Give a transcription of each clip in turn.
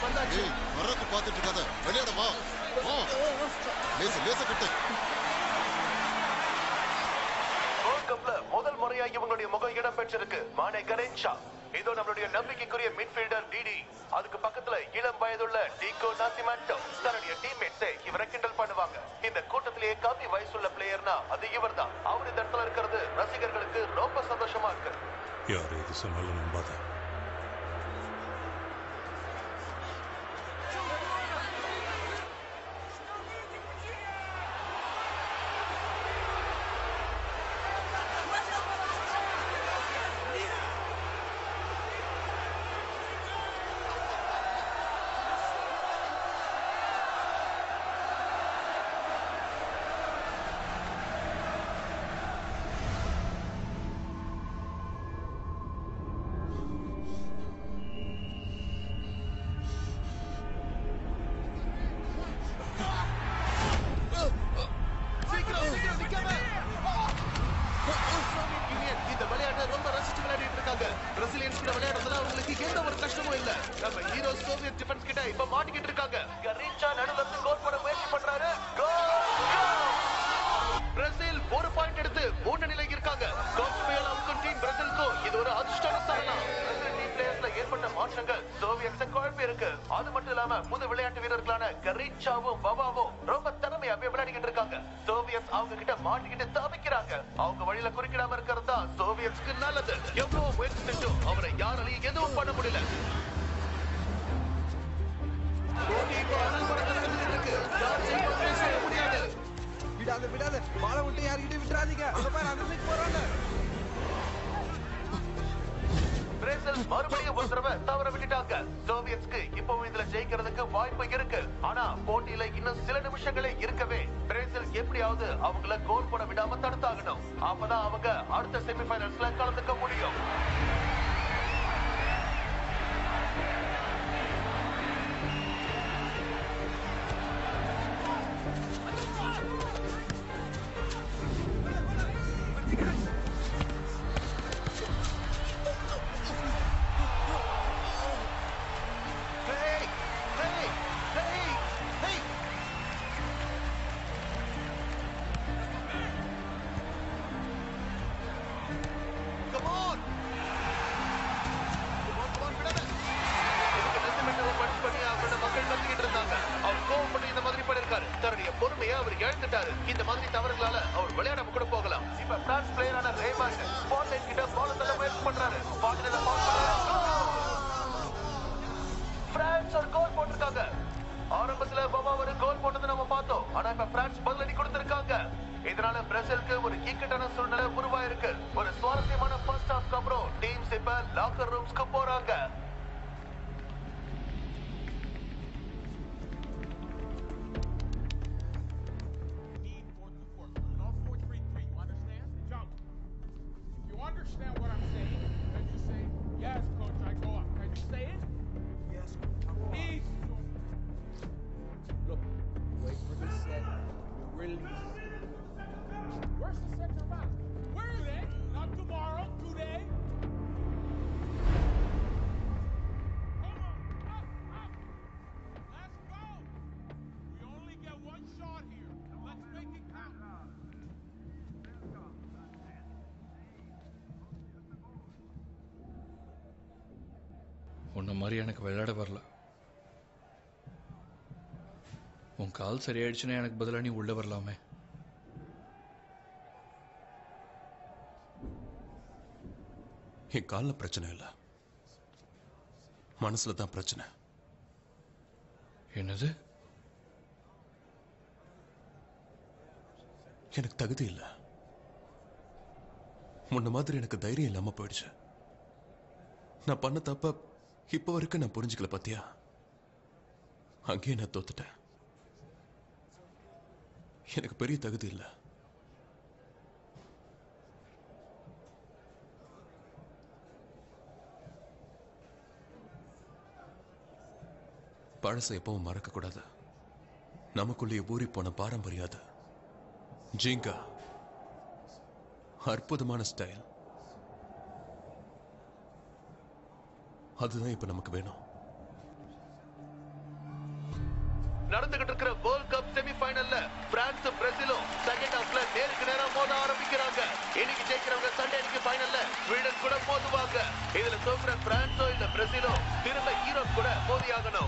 வந்தாச்சு ஏய் வர்றதுக்கு பார்த்துட்டு இருக்காத விளையாட வா வா லேச லேச கிட்ட வேர்ல்ட் கப்ல முதல் முறையா இவங்களுடைய முகம் இடம் பெற்றிருக்கு மானே கரேன்ஷா இதோ நம்மளுடைய நம்பிக்கைக்குரிய மிட்ஃபீல்டர் டிடி அதுக்கு பக்கத்துல இளம் வயதுள்ள டிகோ நாசிமாட்டோ தன்னுடைய டீம்மேட்ஸே இவரை கிண்டல் பண்ணுவாங்க இந்த கூட்டத்திலேயே கம்மி வயசுள்ள பிளேயர்னா அது இவர்தான் அவர் இந்த இடத்துல இருக்கிறது ரசிகர்களுக்கு ரொம்ப சந்தோஷமா இருக்கு யார் எது சொன்னாலும் நம்பாத சீக்கிரம் சீக்கிரம் நிக்காம சோவியத் யூனியன் இந்த விளையாட்டை ரொம்ப ரசிச்சு விளையாடிட்டு இருக்காங்க பிரசிலியன்ஸ் கூட விளையாடுறதுல அவங்களுக்கு எந்த ஒரு கஷ்டமும் இல்ல நம்ம ஹீரோ சோவியத் டிஃபென்ஸ் கிட்ட இப்ப மாட்டிக்கிட்டு இருக்காங்க கரீச்சா நடுவுல இருந்து கோல் போட முயற்சி பண்றாரு பிரேசில் ஒரு பாயிண்ட் எடுத்து முன்னணியில இருக்காங்க கோச் மேலாவுக்கும் டீம் பிரேசிலுக்கும் இது ஒரு அதிர்ஷ்டமான தருணம் பிரேசில் டீம் பிளேயர்ஸ்ல ஏற்பட்ட மாற்றங்கள் சோவியட்ஸ குழப்பி இருக்கு அது மட்டும் இல்லாம புது விளையாட்டு வீரர்களான கரீச்சாவும் பபாவும் ரொம்ப திறமையாவே விளையாடிக்கிட்டு இருக்காங்க சோவியட்ஸ் அவங்க கிட்ட மாட்டிக்கிட்டு தவிக்கிறாங்க அவங்க வழியில குறுக்கிடாம இருக்கிறது தான் சோவியட்ஸ்க்கு நல்லது எவ்வளவு முயற்சி செஞ்சும் அவரை யாராலையும் எதுவும் பண்ண முடியல போட்டி இப்போ அனல் பறக்க நடந்துட்டு இருக்கு யார் ஜெயிப்பாங்கன்னு சொல்ல முடியாது விடாத விடாத பாலை விட்டு யார்கிட்டயும் விட்டுறாதீங்க அங்க பாரு அந்த சைடு போறாங்க பிரேசில் மறுபடியும் ஒரு தடவை தவற விட்டுட்டாங்க சோவியட்ஸ்க்கு இப்பவும் இதுல ஜெயிக்கிறதுக்கு வாய்ப்பு இருக்கு ஆனா போட்டியில இன்னும் சில நிமிஷங்களே இருக்கவே பிரேசில் எப்படியாவது அவங்கள கோல் போட விடாம தடுத்தாகணும் அப்பதான் அவங்க அடுத்த செமிஃபைனல்ஸ்ல கலந்துக்க முடியும் Hey! Hey! Hey! Hey! Come on! Come on, come on, விடாத. இதுக்கு நெசிமெண்டரை punch பண்ணி அவரோட மக்கள் கத்திக்கிட்டு இருந்தாங்க. அவர் கோவப்பட்டு இந்த மாதிரி பண்ணிருக்காரு. தன்னுடைய பொறுமையை அவர் இழந்துட்டாரு. இந்த மாதிரி தவறுகளால அவர் விளையாடாம கூட போகலாம். இப்ப பிரான்ஸ் பிளேயரான ரேமாண்ட் ஸ்பாட்லைட் கிட்ட பால் தள்ள முயற்சி பண்றாரு. ஸ்பாட்லைட்ல பால் பண்றாரு. பிரான்ஸ் ஒரு கோல் போட்டிருக்காங்க ஆரம்பத்துல பபா ஒரு கோல் போட்டது நம்ம பார்த்தோம் ஆனா இப்ப பிரான்ஸ் பதிலடி கொடுத்திருக்காங்க இதனால பிரேசிலுக்கு ஒரு இக்கட்டான சூழ்நிலை உருவாயிருக்கு ஒரு சுவாரஸ்யமான ஃபர்ஸ்ட் ஹாஃப்க்கு அப்புறம் டீம்ஸ் இப்ப லாக்கர் ரூம்ஸ்க்கு போறாங்க need four two four. No four three three. You understand? Jump. If you understand what I'm saying, then you say, yes, coach, I go up. Can you say it? Yes, I'm wrong. Please. Look, wait for the set. Release. Where's the center back? Where is it? Not tomorrow, today. Come on, up, up. Let's go. We only get one shot here. Let's make it count. உன்ன மாதிரி எனக்கு விளையாட வரல உன் கால் சரியாயிடுச்சுன்னா எனக்கு பதிலா நீ உள்ள வரலாமே என் காலில் பிரச்சனை இல்லை மனசுல தான் பிரச்சனை என்னது எனக்கு தகுதி இல்லை முன்ன மாதிரி எனக்கு தைரியம் இல்லாம போயிடுச்சு நான் பண்ண தப்ப இப்ப வரைக்கும் நான் புரிஞ்சுக்கல பாத்தியா அங்கேயே நான் தோத்துட்டேன் எனக்கு பெரிய தகுதி இல்லை பழசை எப்பவும் மறக்க கூடாது நமக்குள்ளேயே ஊறி போன பாரம்பரியம் அது ஜிங்கா அற்புதமான ஸ்டைல் அதுதான் இப்ப நமக்கு வேணும் நடந்துகிட்டு இருக்கிற வேர்ல்ட் கப் செமிஃபைனல்ல பிரான்ஸ் பிரேசிலும் செகண்ட் ஹாஃப்ல நேருக்கு நேரா மோத ஆரம்பிக்கிறாங்க இன்னைக்கு ஜெயிக்கிறவங்க சண்டே அன்னைக்கு ஃபைனல்ல ஸ்வீடன் கூட மோதுவாங்க இதுல தோக்குற பிரான்ஸோ இல்ல பிரேசிலோ திரும்ப ஈரோப் கூட மோதியாகணும்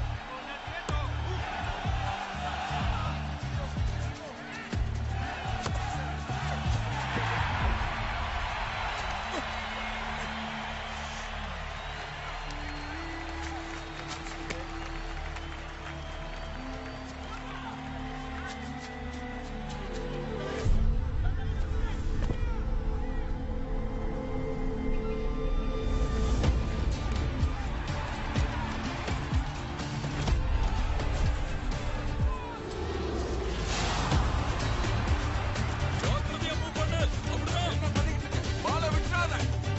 பாலை விட்டுறாத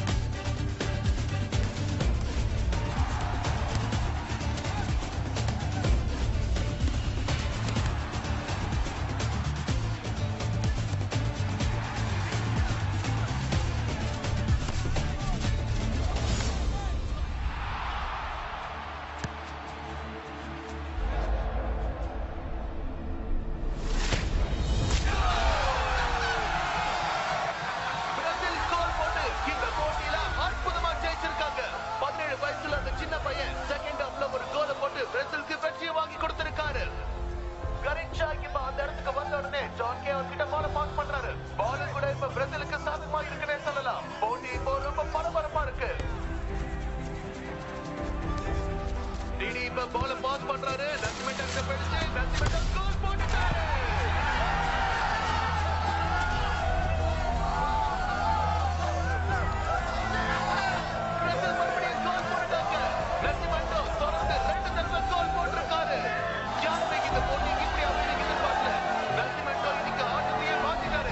பிரேசில் கோல் போட்டு இந்த போட்டியில அற்புதமா ஜெயிச்சிருக்காங்க பதினேழு வயசுல அந்த சின்ன பையன் செகண்ட் ஹாஃப்ல ஒரு கோலை போட்டு பிரேசிலுக்கு வெற்றியை வாங்கி கொடுத்திருக்காரு கரின்ஷா இப்ப அந்த இடத்துக்கு வந்த உடனே ஜான் கே அவர்கிட்ட பால பாஸ் பண்றாரு பால் கூட இப்ப பிரேசிலுக்கு சாதகமா இருக்குன்னே சொல்லலாம் போட்டி இப்போ ரொம்ப பரபரப்பா இருக்கு டிடி இப்ப பால பாஸ் பண்றாரு நசிமெண்டா பிடிச்சு நசிமெண்டா கோல் போட்டுட்டாரு பிரேசில் மறுபடியும் கோல் போட்டுட்டாங்க நசிமெண்டோ தொடர்ந்து ரெண்டு தடவை கோல் போட்டிருக்காரு யாருமே இந்த போட்டி இப்படி அமைதிக்கு எதிர்பார்க்கல நசிமெண்டோ இன்னைக்கு ஆட்டத்தையே மாத்திட்டாரு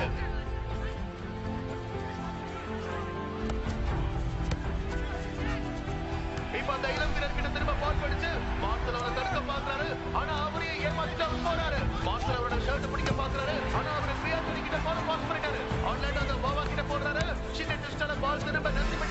இப்ப அந்த இளம் வீரர் கிட்ட திரும்ப பால் படிச்சு மார்சல் அவரை தடுக்க பாக்குறாரு ஆனா அவரையும் ஏமாத்திட்டு அவர் போறாரு மார்சல் அவரோட ஷர்ட் பிடிக்க பாக்குறாரு ஆனா அவரு பிரியாணி கிட்ட பால் பாஸ் பண்ணிட்டாரு ஆன்லைன் அந்த பாபா கிட்ட போடுறாரு சின்ன டிஸ்டால பால் திரும்ப நசிமெண்டோ